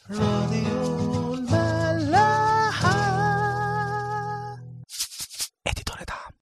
راديو الملاحة اديتور دعم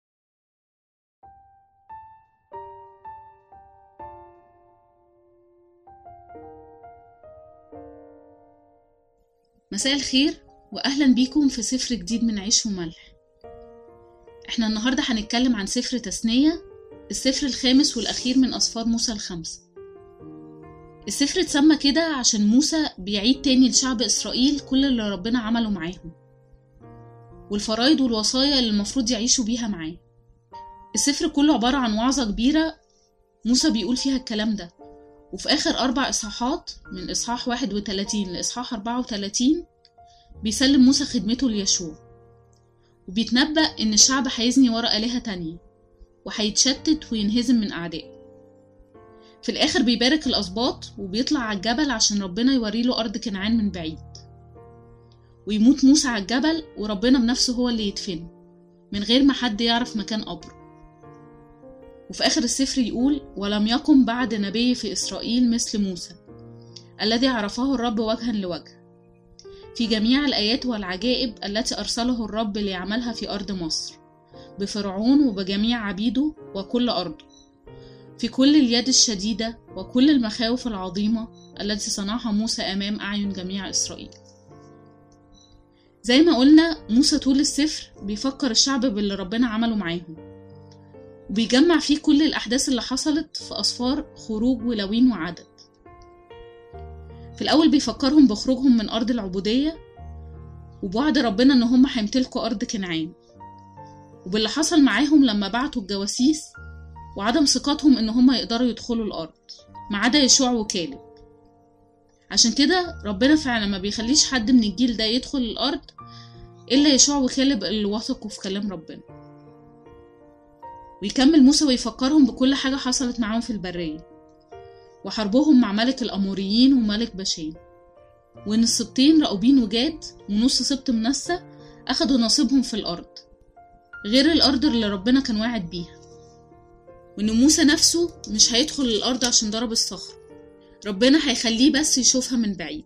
مساء الخير واهلا بيكم في سفر جديد من عيش وملح احنا النهارده هنتكلم عن سفر تثنية السفر الخامس والاخير من اسفار موسى الخمسة السفر اتسمى كده عشان موسى بيعيد تاني لشعب اسرائيل كل اللي ربنا عمله معاهم والفرايض والوصايا اللي المفروض يعيشوا بيها معاه السفر كله عبارة عن وعظة كبيرة موسى بيقول فيها الكلام ده وفي آخر أربع إصحاحات من إصحاح 31 لإصحاح 34 بيسلم موسى خدمته ليشوع وبيتنبأ إن الشعب هيزني ورا آلهة تانية وهيتشتت وينهزم من أعدائه في الآخر بيبارك الأسباط وبيطلع على الجبل عشان ربنا يوريله أرض كنعان من بعيد ويموت موسى على الجبل وربنا بنفسه هو اللي يدفنه من غير ما حد يعرف مكان قبره وفي آخر السفر يقول ولم يقم بعد نبي في إسرائيل مثل موسى الذي عرفه الرب وجها لوجه في جميع الآيات والعجائب التي أرسله الرب ليعملها في أرض مصر بفرعون وبجميع عبيده وكل أرضه في كل اليد الشديدة وكل المخاوف العظيمة التي صنعها موسى أمام أعين جميع إسرائيل زي ما قلنا موسى طول السفر بيفكر الشعب باللي ربنا عمله معاهم وبيجمع فيه كل الأحداث اللي حصلت في أسفار خروج ولوين وعدد في الأول بيفكرهم بخروجهم من أرض العبودية وبوعد ربنا إن هم هيمتلكوا أرض كنعان وباللي حصل معاهم لما بعتوا الجواسيس وعدم ثقتهم إن هم يقدروا يدخلوا الأرض ما عدا يشوع وكالب عشان كده ربنا فعلا ما بيخليش حد من الجيل ده يدخل الأرض إلا يشوع وكالب اللي وثقوا في كلام ربنا ويكمل موسى ويفكرهم بكل حاجة حصلت معاهم في البرية وحربهم مع ملك الأموريين وملك باشان وإن السبطين رأوبين وجاد ونص سبط منسى أخدوا نصيبهم في الأرض غير الأرض اللي ربنا كان واعد بيها وإن موسى نفسه مش هيدخل الأرض عشان ضرب الصخر ربنا هيخليه بس يشوفها من بعيد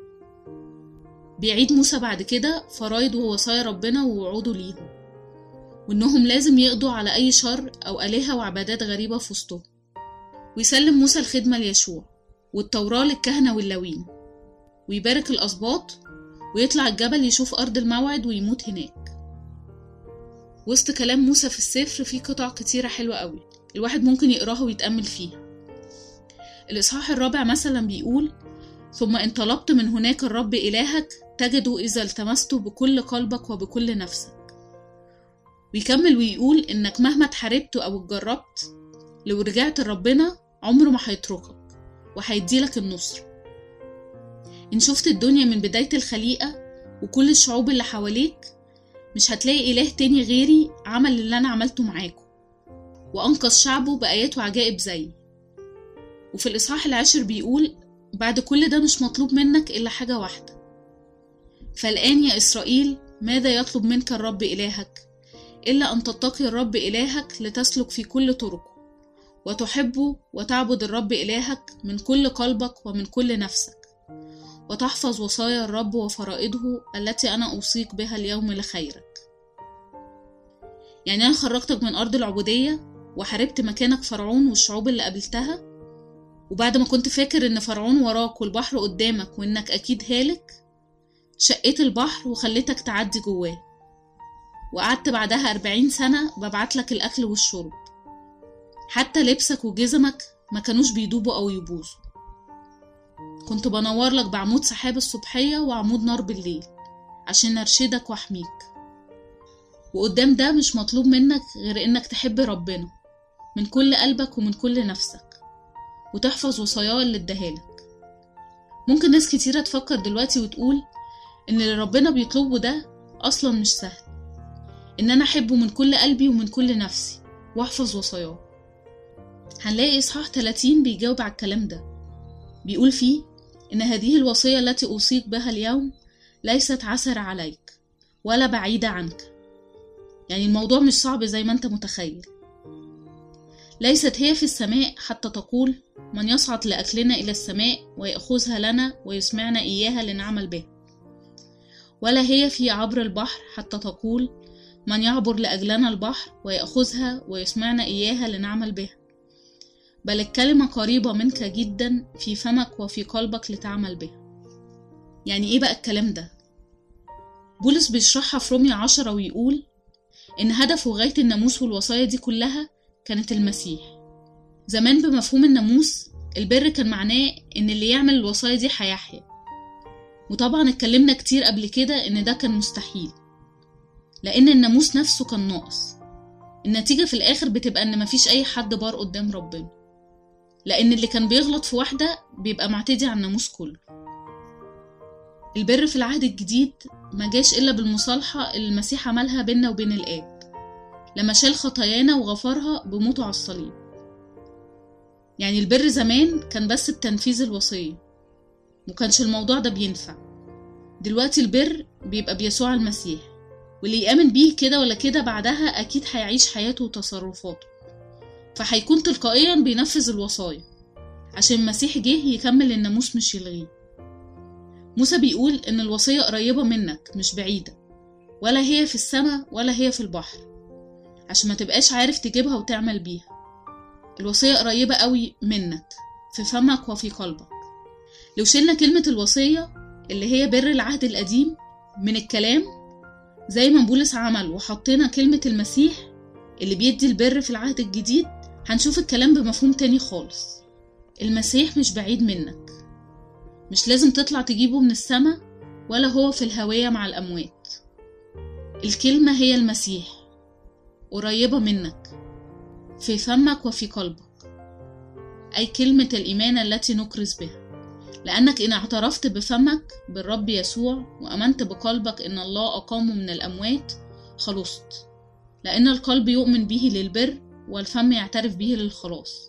بيعيد موسى بعد كده فرايد ووصايا ربنا ووعوده ليهم وإنهم لازم يقضوا على أي شر أو آلهة وعبادات غريبة في وسطهم ويسلم موسى الخدمة ليشوع والتوراة للكهنة واللاوين ويبارك الأسباط ويطلع الجبل يشوف أرض الموعد ويموت هناك وسط كلام موسى في السفر فيه قطع كتيرة حلوة قوي الواحد ممكن يقراها ويتأمل فيها الإصحاح الرابع مثلا بيقول ثم إن طلبت من هناك الرب إلهك تجده إذا التمسته بكل قلبك وبكل نفسك ويكمل ويقول إنك مهما اتحاربت أو اتجربت لو رجعت لربنا عمره ما هيتركك وهيديلك النصر إن شفت الدنيا من بداية الخليقة وكل الشعوب اللي حواليك مش هتلاقي إله تاني غيري عمل اللي أنا عملته معاكم وأنقذ شعبه بآيات وعجائب زيي وفي الإصحاح العاشر بيقول بعد كل ده مش مطلوب منك إلا حاجة واحدة فالآن يا إسرائيل ماذا يطلب منك الرب إلهك إلا أن تتقي الرب إلهك لتسلك في كل طرقه وتحبه وتعبد الرب إلهك من كل قلبك ومن كل نفسك وتحفظ وصايا الرب وفرائضه التي أنا أوصيك بها اليوم لخيرك يعني أنا خرجتك من أرض العبودية وحاربت مكانك فرعون والشعوب اللي قابلتها وبعد ما كنت فاكر إن فرعون وراك والبحر قدامك وإنك أكيد هالك شقيت البحر وخليتك تعدي جواه وقعدت بعدها أربعين سنة ببعتلك الأكل والشرب حتى لبسك وجزمك ما كانوش بيدوبوا أو يبوظوا كنت بنور لك بعمود سحاب الصبحية وعمود نار بالليل عشان أرشدك وأحميك وقدام ده مش مطلوب منك غير إنك تحب ربنا من كل قلبك ومن كل نفسك وتحفظ وصاياه اللي اداهالك ممكن ناس كتيرة تفكر دلوقتي وتقول إن اللي ربنا بيطلبه ده أصلا مش سهل إن أنا أحبه من كل قلبي ومن كل نفسي وأحفظ وصاياه هنلاقي إصحاح 30 بيجاوب على الكلام ده بيقول فيه إن هذه الوصية التي أوصيك بها اليوم ليست عسر عليك ولا بعيدة عنك يعني الموضوع مش صعب زي ما أنت متخيل ليست هي في السماء حتى تقول من يصعد لأكلنا إلى السماء ويأخذها لنا ويسمعنا إياها لنعمل بها ولا هي في عبر البحر حتى تقول من يعبر لأجلنا البحر ويأخذها ويسمعنا إياها لنعمل بها بل الكلمة قريبة منك جدا في فمك وفي قلبك لتعمل بها يعني إيه بقى الكلام ده؟ بولس بيشرحها في رومية عشرة ويقول إن هدفه غاية الناموس والوصايا دي كلها كانت المسيح زمان بمفهوم الناموس البر كان معناه إن اللي يعمل الوصايا دي هيحيا وطبعا اتكلمنا كتير قبل كده إن ده كان مستحيل لأن الناموس نفسه كان ناقص النتيجة في الآخر بتبقى إن مفيش أي حد بار قدام ربنا لأن اللي كان بيغلط في واحدة بيبقى معتدي على الناموس كله البر في العهد الجديد ما جاش إلا بالمصالحة اللي المسيح عملها بيننا وبين الآب لما شال خطايانا وغفرها بموته على الصليب يعني البر زمان كان بس بتنفيذ الوصية مكانش الموضوع ده بينفع دلوقتي البر بيبقى بيسوع المسيح واللي يآمن بيه كده ولا كده بعدها أكيد هيعيش حياته وتصرفاته فهيكون تلقائيا بينفذ الوصايا عشان المسيح جه يكمل الناموس مش يلغيه موسى بيقول إن الوصية قريبة منك مش بعيدة ولا هي في السماء ولا هي في البحر عشان ما تبقاش عارف تجيبها وتعمل بيها الوصية قريبة قوي منك في فمك وفي قلبك لو شلنا كلمة الوصية اللي هي بر العهد القديم من الكلام زي ما بولس عمل وحطينا كلمة المسيح اللي بيدي البر في العهد الجديد هنشوف الكلام بمفهوم تاني خالص المسيح مش بعيد منك مش لازم تطلع تجيبه من السماء ولا هو في الهوية مع الأموات الكلمة هي المسيح قريبة منك في فمك وفي قلبك أي كلمة الإيمان التي نكرز بها لأنك إن اعترفت بفمك بالرب يسوع وأمنت بقلبك إن الله أقامه من الأموات خلصت لأن القلب يؤمن به للبر والفم يعترف به للخلاص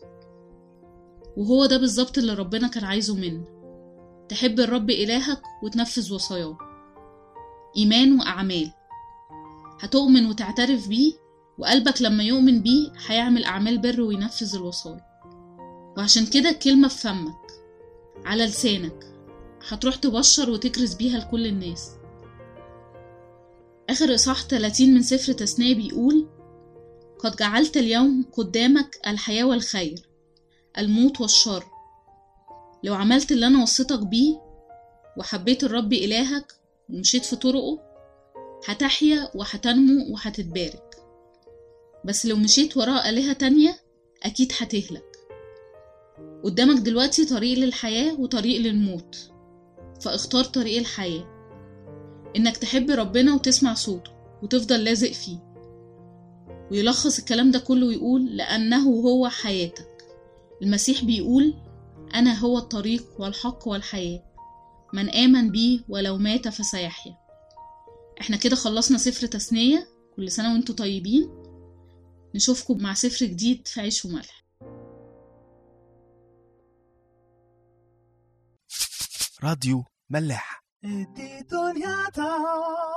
وهو ده بالظبط اللي ربنا كان عايزه منا تحب الرب إلهك وتنفذ وصاياه إيمان وأعمال هتؤمن وتعترف بيه وقلبك لما يؤمن بيه هيعمل أعمال بر وينفذ الوصايا وعشان كده الكلمة في فمك على لسانك هتروح تبشر وتكرز بيها لكل الناس آخر إصحاح 30 من سفر تثنية بيقول قد جعلت اليوم قدامك الحياة والخير الموت والشر لو عملت اللي أنا وصيتك بيه وحبيت الرب إلهك ومشيت في طرقه هتحيا وهتنمو وهتتبارك بس لو مشيت وراء آلهة تانية أكيد هتهلك قدامك دلوقتي طريق للحياة وطريق للموت فاختار طريق الحياة إنك تحب ربنا وتسمع صوته وتفضل لازق فيه ويلخص الكلام ده كله ويقول لأنه هو حياتك المسيح بيقول أنا هو الطريق والحق والحياة من آمن بي ولو مات فسيحيا احنا كده خلصنا سفر تثنية كل سنة وانتوا طيبين نشوفكم مع سفر جديد في عيش وملح راديو ملاح ادي دنيا